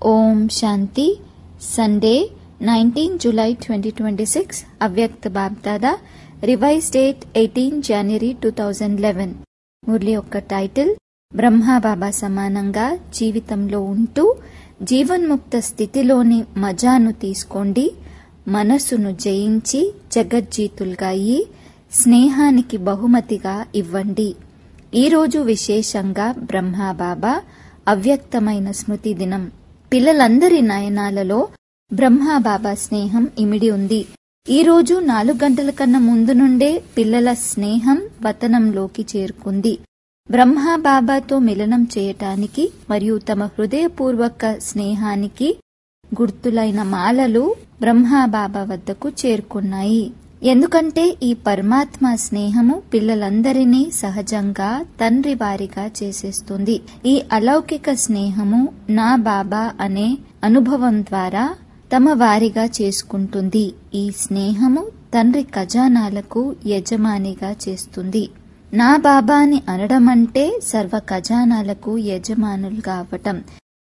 ఓం Shanti Sunday nineteen July twenty twenty six Avyakta Bapdada revise date eighteen January two thousand eleven Murli యొక్క title Brahma Baba సమానంగా జీవితంలో ఉంటూ జీవన్ముక్త స్థితిలోని మజాను తీసుకోండి మనస్సును జయించి జగజ్జీతులుగా అయి స్నేహానికి బహుమతిగా ఇవ్వండి ఈరోజు విశేషంగా బ్రహ్మాబాబా అవ్యక్తమైన స్మృతి దినం పిల్లలందరి నయనాలలో బ్రహ్మాబాబా స్నేహం ఇమిడి ఉంది ఈ రోజు నాలుగు గంటల కన్నా ముందు నుండే పిల్లల స్నేహం వతనంలోకి చేరుకుంది బ్రహ్మాబాబాతో మిలనం చేయటానికి మరియు తమ హృదయపూర్వక స్నేహానికి గుర్తులైన మాలలు బ్రహ్మాబాబా వద్దకు చేరుకున్నాయి ఎందుకంటే ఈ పరమాత్మ స్నేహము పిల్లలందరినీ సహజంగా తండ్రి వారిగా చేసేస్తుంది ఈ అలౌకిక స్నేహము నా బాబా అనే అనుభవం ద్వారా తమ వారిగా చేసుకుంటుంది ఈ స్నేహము తండ్రి ఖజానాలకు యజమానిగా చేస్తుంది నా బాబా అని అనడం అంటే సర్వ ఖజానాలకు యజమానులుగా అవటం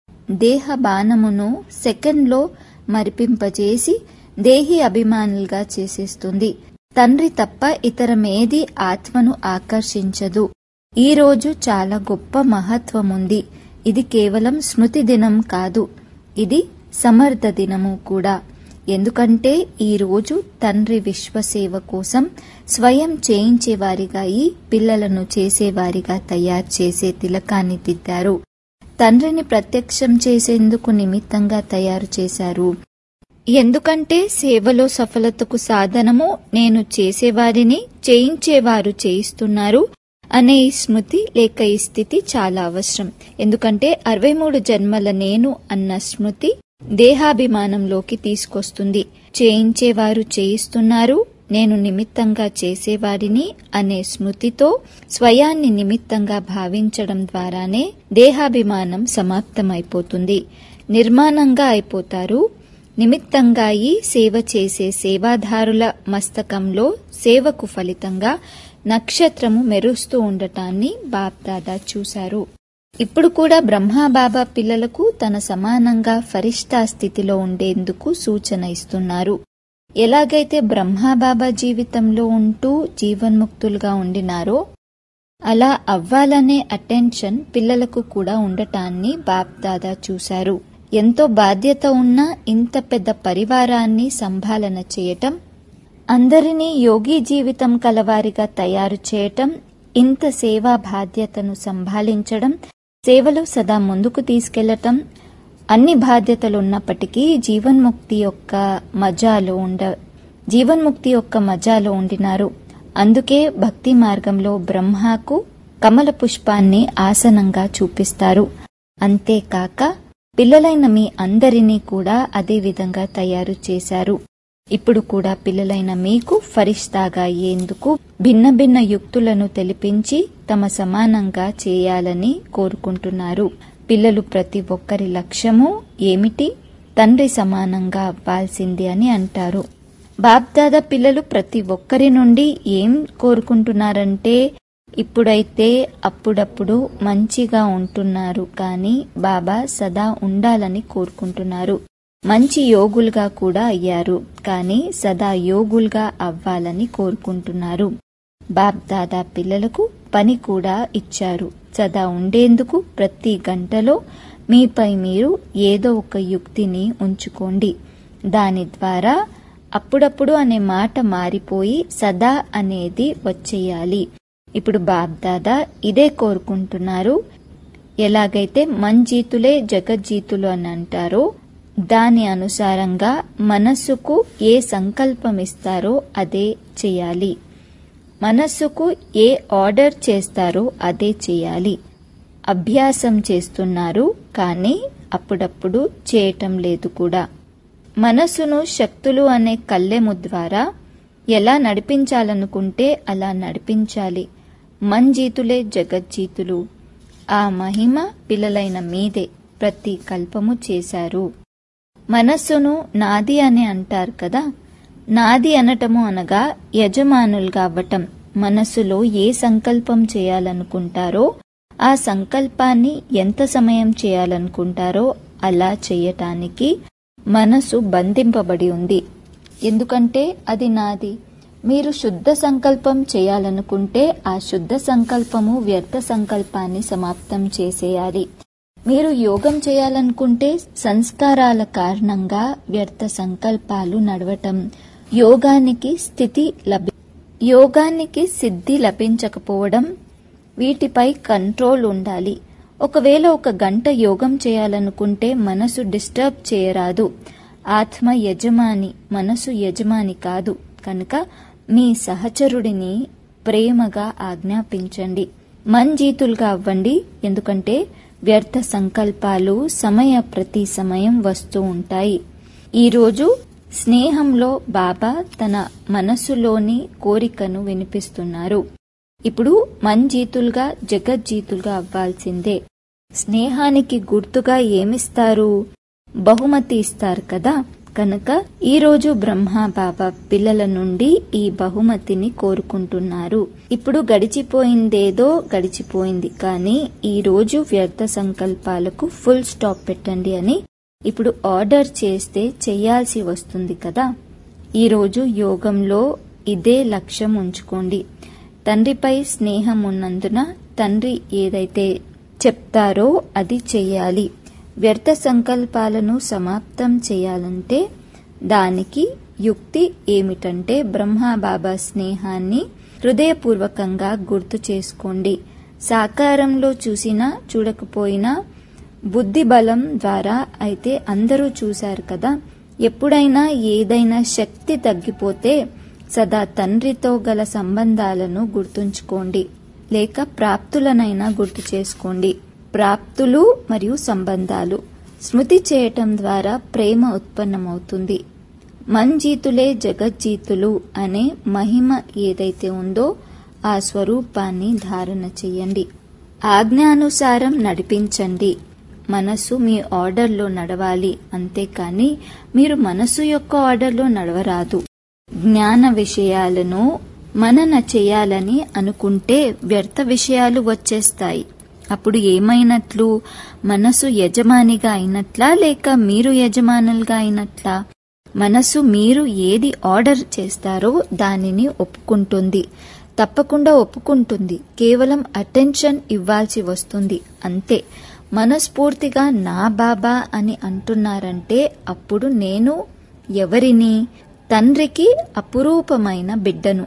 దేహ బాణమును సెకండ్లో మరిపింపజేసి దేహి అభిమానులుగా చేసేస్తుంది తండ్రి తప్ప ఇతరమేది ఆత్మను ఆకర్షించదు ఈ రోజు చాలా గొప్ప మహత్వముంది ఇది కేవలం స్మృతి దినం కాదు ఇది సమర్థ దినము కూడా ఎందుకంటే ఈ రోజు తండ్రి విశ్వసేవ కోసం స్వయం చేయించేవారిగా అయి పిల్లలను చేసేవారిగా తయారు చేసే తిలకాన్ని దిద్దారు తండ్రిని ప్రత్యక్షం చేసేందుకు నిమిత్తంగా తయారు చేశారు ఎందుకంటే సేవలో సఫలతకు సాధనము నేను చేసేవారిని చేయించేవారు చేయిస్తున్నారు అనే ఈ స్మృతి లేక ఈ స్థితి చాలా అవసరం ఎందుకంటే అరవై మూడు జన్మల నేను అన్న స్మృతి దేహాభిమానంలోకి తీసుకొస్తుంది చేయించేవారు చేయిస్తున్నారు నేను నిమిత్తంగా చేసేవాడిని అనే స్మృతితో స్వయాన్ని నిమిత్తంగా భావించడం ద్వారానే దేహాభిమానం సమాప్తమైపోతుంది నిర్మాణంగా అయిపోతారు నిమిత్తంగా ఈ సేవ చేసే సేవాదారుల మస్తకంలో సేవకు ఫలితంగా నక్షత్రము మెరుస్తూ ఉండటాన్ని బాప్దాదా చూశారు ఇప్పుడు కూడా బ్రహ్మాబాబా పిల్లలకు తన సమానంగా ఫరిష్టా స్థితిలో ఉండేందుకు సూచన ఇస్తున్నారు ఎలాగైతే బ్రహ్మాబాబా జీవితంలో ఉంటూ జీవన్ముక్తులుగా ఉండినారో అలా అవ్వాలనే అటెన్షన్ పిల్లలకు కూడా ఉండటాన్ని బాప్దాదా చూశారు ఎంతో బాధ్యత ఉన్న ఇంత పెద్ద పరివారాన్ని సంభాలన చేయటం అందరినీ యోగి జీవితం కలవారిగా తయారు చేయటం ఇంత సేవా బాధ్యతను సంభాలించడం సేవలో సదా ముందుకు తీసుకెళ్లటం అన్ని బాధ్యతలు ఉన్నప్పటికీ జీవన్ముక్తి యొక్క మజాలో ఉండ జీవన్ముక్తి యొక్క మజాలో ఉండినారు అందుకే భక్తి మార్గంలో బ్రహ్మకు కమల పుష్పాన్ని ఆసనంగా చూపిస్తారు అంతేకాక పిల్లలైన మీ అందరినీ కూడా అదే విధంగా తయారు చేశారు ఇప్పుడు కూడా పిల్లలైన మీకు ఫరిష్తాగా అయ్యేందుకు భిన్న భిన్న యుక్తులను తెలిపించి తమ సమానంగా చేయాలని కోరుకుంటున్నారు పిల్లలు ప్రతి ఒక్కరి లక్ష్యము ఏమిటి తండ్రి సమానంగా అవ్వాల్సింది అని అంటారు బాబ్దాదా పిల్లలు ప్రతి ఒక్కరి నుండి ఏం కోరుకుంటున్నారంటే ఇప్పుడైతే అప్పుడప్పుడు మంచిగా ఉంటున్నారు కానీ బాబా సదా ఉండాలని కోరుకుంటున్నారు మంచి యోగులుగా కూడా అయ్యారు కానీ సదా యోగులుగా అవ్వాలని కోరుకుంటున్నారు బాబ్ దాదా పిల్లలకు పని కూడా ఇచ్చారు సదా ఉండేందుకు ప్రతి గంటలో మీపై మీరు ఏదో ఒక యుక్తిని ఉంచుకోండి దాని ద్వారా అప్పుడప్పుడు అనే మాట మారిపోయి సదా అనేది వచ్చేయాలి ఇప్పుడు బాబ్దాదా ఇదే కోరుకుంటున్నారు ఎలాగైతే మంజీతులే జగజ్జీతులు అని అంటారో దాని అనుసారంగా మనస్సుకు ఏ సంకల్పం ఇస్తారో అదే చేయాలి మనస్సుకు ఏ ఆర్డర్ చేస్తారో అదే చేయాలి అభ్యాసం చేస్తున్నారు కానీ అప్పుడప్పుడు చేయటం లేదు కూడా మనస్సును శక్తులు అనే కళ్ళెము ద్వారా ఎలా నడిపించాలనుకుంటే అలా నడిపించాలి మంజీతులే జగజ్జీతులు ఆ మహిమ పిల్లలైన మీదే ప్రతి కల్పము చేశారు మనస్సును నాది అని అంటారు కదా నాది అనటము అనగా యజమానులుగా అవ్వటం మనస్సులో ఏ సంకల్పం చేయాలనుకుంటారో ఆ సంకల్పాన్ని ఎంత సమయం చేయాలనుకుంటారో అలా చేయటానికి మనసు బంధింపబడి ఉంది ఎందుకంటే అది నాది మీరు శుద్ధ సంకల్పం చేయాలనుకుంటే ఆ శుద్ధ సంకల్పము వ్యర్థ సంకల్పాన్ని సమాప్తం చేసేయాలి మీరు యోగం చేయాలనుకుంటే సంస్కారాల కారణంగా వ్యర్థ సంకల్పాలు నడవటం యోగానికి స్థితి లభి యోగానికి సిద్ధి లభించకపోవడం వీటిపై కంట్రోల్ ఉండాలి ఒకవేళ ఒక గంట యోగం చేయాలనుకుంటే మనసు డిస్టర్బ్ చేయరాదు ఆత్మ యజమాని మనసు యజమాని కాదు కనుక మీ సహచరుడిని ప్రేమగా ఆజ్ఞాపించండి మంజీతులుగా అవ్వండి ఎందుకంటే వ్యర్థ సంకల్పాలు సమయ ప్రతి సమయం వస్తూ ఉంటాయి ఈరోజు స్నేహంలో బాబా తన మనసులోని కోరికను వినిపిస్తున్నారు ఇప్పుడు మంజీతులుగా జగజ్జీతులుగా అవ్వాల్సిందే స్నేహానికి గుర్తుగా ఏమిస్తారు బహుమతి ఇస్తారు కదా కనుక ఈరోజు బ్రహ్మ బాబా పిల్లల నుండి ఈ బహుమతిని కోరుకుంటున్నారు ఇప్పుడు గడిచిపోయిందేదో గడిచిపోయింది కానీ ఈ రోజు వ్యర్థ సంకల్పాలకు ఫుల్ స్టాప్ పెట్టండి అని ఇప్పుడు ఆర్డర్ చేస్తే చేయాల్సి వస్తుంది కదా ఈరోజు యోగంలో ఇదే లక్ష్యం ఉంచుకోండి తండ్రిపై స్నేహం ఉన్నందున తండ్రి ఏదైతే చెప్తారో అది చెయ్యాలి వ్యర్థ సంకల్పాలను సమాప్తం చేయాలంటే దానికి యుక్తి ఏమిటంటే బ్రహ్మ బాబా స్నేహాన్ని హృదయపూర్వకంగా గుర్తు చేసుకోండి సాకారంలో చూసినా చూడకపోయినా బుద్ధి బలం ద్వారా అయితే అందరూ చూశారు కదా ఎప్పుడైనా ఏదైనా శక్తి తగ్గిపోతే సదా తండ్రితో గల సంబంధాలను గుర్తుంచుకోండి లేక ప్రాప్తులనైనా గుర్తు చేసుకోండి ప్రాప్తులు మరియు సంబంధాలు స్మృతి చేయటం ద్వారా ప్రేమ ఉత్పన్నమవుతుంది మంజీతులే జగజ్జీతులు అనే మహిమ ఏదైతే ఉందో ఆ స్వరూపాన్ని ధారణ చెయ్యండి ఆజ్ఞానుసారం నడిపించండి మనసు మీ ఆర్డర్లో నడవాలి అంతేకాని మీరు మనసు యొక్క ఆర్డర్లో నడవరాదు జ్ఞాన విషయాలను మనన చేయాలని అనుకుంటే వ్యర్థ విషయాలు వచ్చేస్తాయి అప్పుడు ఏమైనట్లు మనసు యజమానిగా అయినట్లా లేక మీరు యజమానులుగా అయినట్లా మనసు మీరు ఏది ఆర్డర్ చేస్తారో దానిని ఒప్పుకుంటుంది తప్పకుండా ఒప్పుకుంటుంది కేవలం అటెన్షన్ ఇవ్వాల్సి వస్తుంది అంతే మనస్ఫూర్తిగా నా బాబా అని అంటున్నారంటే అప్పుడు నేను ఎవరిని తండ్రికి అపురూపమైన బిడ్డను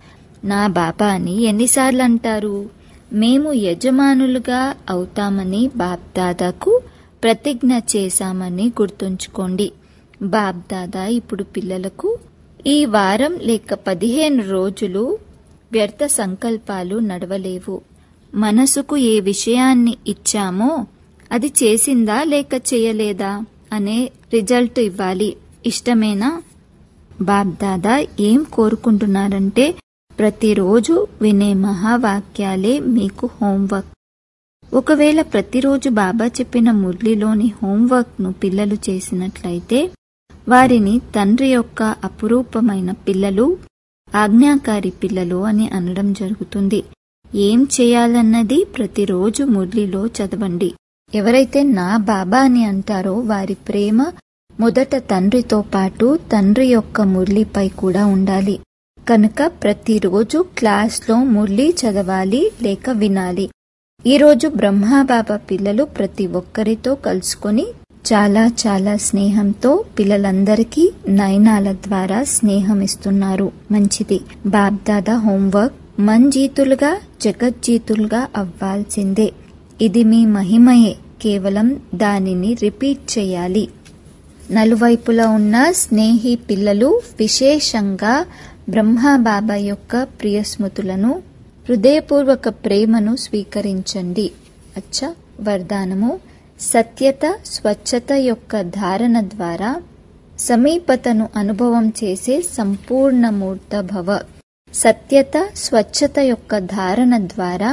నా బాబా అని ఎన్నిసార్లు అంటారు మేము యజమానులుగా అవుతామని బాబ్దాదాకు ప్రతిజ్ఞ చేశామని గుర్తుంచుకోండి బాబ్దాదా ఇప్పుడు పిల్లలకు ఈ వారం లేక పదిహేను రోజులు వ్యర్థ సంకల్పాలు నడవలేవు మనసుకు ఏ విషయాన్ని ఇచ్చామో అది చేసిందా లేక చేయలేదా అనే రిజల్ట్ ఇవ్వాలి ఇష్టమేనా బాబ్దాదా ఏం కోరుకుంటున్నారంటే ప్రతిరోజు వినే మహావాక్యాలే మీకు హోంవర్క్ ఒకవేళ ప్రతిరోజు బాబా చెప్పిన మురళిలోని హోంవర్క్ను పిల్లలు చేసినట్లయితే వారిని తండ్రి యొక్క అపురూపమైన పిల్లలు ఆజ్ఞాకారి పిల్లలు అని అనడం జరుగుతుంది ఏం చేయాలన్నది ప్రతిరోజు మురళిలో చదవండి ఎవరైతే నా బాబా అని అంటారో వారి ప్రేమ మొదట తండ్రితో పాటు తండ్రి యొక్క మురళిపై కూడా ఉండాలి కనుక ప్రతిరోజు క్లాస్లో మురళి చదవాలి లేక వినాలి ఈరోజు బ్రహ్మాబాబా పిల్లలు ప్రతి ఒక్కరితో కలుసుకొని చాలా చాలా స్నేహంతో పిల్లలందరికీ నయనాల ద్వారా స్నేహం ఇస్తున్నారు మంచిది బాబ్దాదా హోంవర్క్ మంజీతులుగా జగజ్జీతులుగా అవ్వాల్సిందే ఇది మీ మహిమయే కేవలం దానిని రిపీట్ చేయాలి నలువైపులా ఉన్న స్నేహి పిల్లలు విశేషంగా బ్రహ్మబాబా యొక్క ప్రియ స్మృతులను హృదయపూర్వక ప్రేమను స్వీకరించండి అచ్చ వరదానము సత్యత స్వచ్ఛత యొక్క ధారణ ద్వారా సమీపతను అనుభవం చేసే సంపూర్ణమూర్త భవ సత్యత స్వచ్ఛత యొక్క ధారణ ద్వారా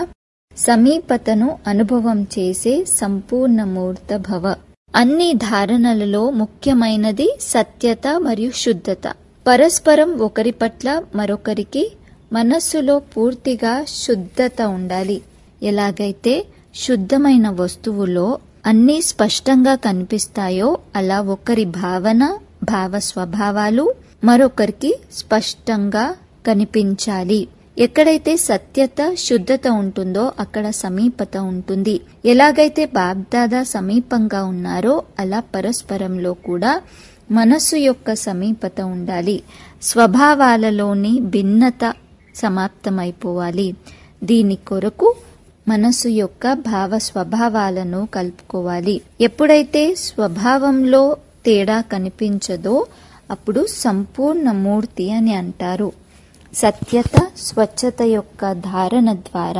సమీపతను అనుభవం చేసే సంపూర్ణమూర్త భవ అన్ని ధారణలలో ముఖ్యమైనది సత్యత మరియు శుద్ధత పరస్పరం ఒకరి పట్ల మరొకరికి మనస్సులో పూర్తిగా శుద్ధత ఉండాలి ఎలాగైతే శుద్ధమైన వస్తువులో అన్నీ స్పష్టంగా కనిపిస్తాయో అలా ఒకరి భావన భావ స్వభావాలు మరొకరికి స్పష్టంగా కనిపించాలి ఎక్కడైతే సత్యత శుద్ధత ఉంటుందో అక్కడ సమీపత ఉంటుంది ఎలాగైతే బాబ్దాదా సమీపంగా ఉన్నారో అలా పరస్పరంలో కూడా మనస్సు యొక్క సమీపత ఉండాలి స్వభావాలలోని భిన్నత సమాప్తమైపోవాలి దీని కొరకు మనస్సు యొక్క భావ స్వభావాలను కలుపుకోవాలి ఎప్పుడైతే స్వభావంలో తేడా కనిపించదో అప్పుడు సంపూర్ణ మూర్తి అని అంటారు సత్యత స్వచ్ఛత యొక్క ధారణ ద్వారా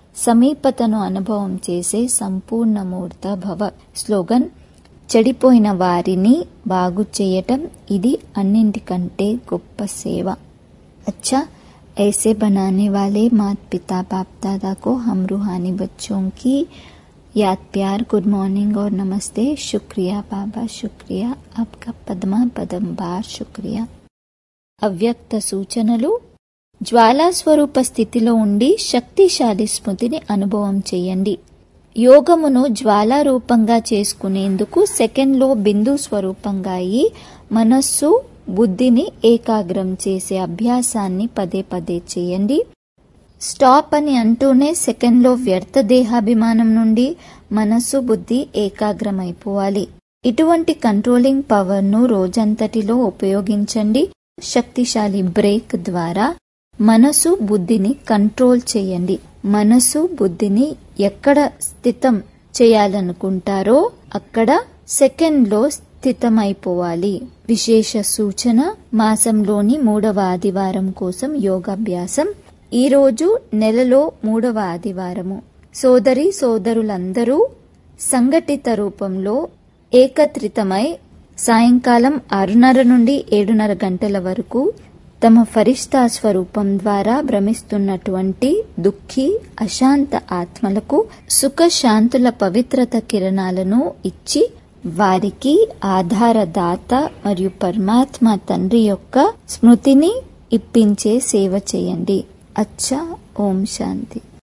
సమీపతను అనుభవం చేసే సంపూర్ణ మూర్త భవ స్లోగన్ చెడిపోయిన వారిని బాగు చేయటం ఇది అన్నింటికంటే గొప్ప సేవ अच्छा ऐसे बनाने वाले माता पिता बाप दादा को हम रूहानी बच्चों की याद प्यार गुड मॉर्निंग और नमस्ते शुक्रिया बाबा शुक्रिया आपका पद्मा पदम बार शुक्रिया అవ్యక్త సూచనలు జ్వాలా స్వరూప స్థితిలో ఉండి శక్తిశాలి స్మృతిని అనుభవం చేయండి యోగమును జ్వాలా రూపంగా చేసుకునేందుకు సెకండ్లో బిందు స్వరూపంగా అయి మనస్సు బుద్ధిని ఏకాగ్రం చేసే అభ్యాసాన్ని పదే పదే చేయండి స్టాప్ అని అంటూనే సెకండ్లో వ్యర్థ దేహాభిమానం నుండి మనస్సు బుద్ధి ఏకాగ్రమైపోవాలి ఇటువంటి కంట్రోలింగ్ పవర్ను రోజంతటిలో ఉపయోగించండి శక్తిశాలి బ్రేక్ ద్వారా మనసు బుద్ధిని కంట్రోల్ చేయండి మనసు బుద్ధిని ఎక్కడ స్థితం చేయాలనుకుంటారో అక్కడ సెకండ్లో స్థితమైపోవాలి విశేష సూచన మాసంలోని మూడవ ఆదివారం కోసం యోగాభ్యాసం ఈ రోజు నెలలో మూడవ ఆదివారము సోదరి సోదరులందరూ సంఘటిత రూపంలో ఏకత్రితమై సాయంకాలం ఆరున్నర నుండి ఏడున్నర గంటల వరకు తమ ఫరిష్తా స్వరూపం ద్వారా భ్రమిస్తున్నటువంటి దుఃఖి అశాంత ఆత్మలకు సుఖ శాంతుల పవిత్రత కిరణాలను ఇచ్చి వారికి ఆధారదాత మరియు పరమాత్మ తండ్రి యొక్క స్మృతిని ఇప్పించే సేవ చేయండి అచ్చా ఓం శాంతి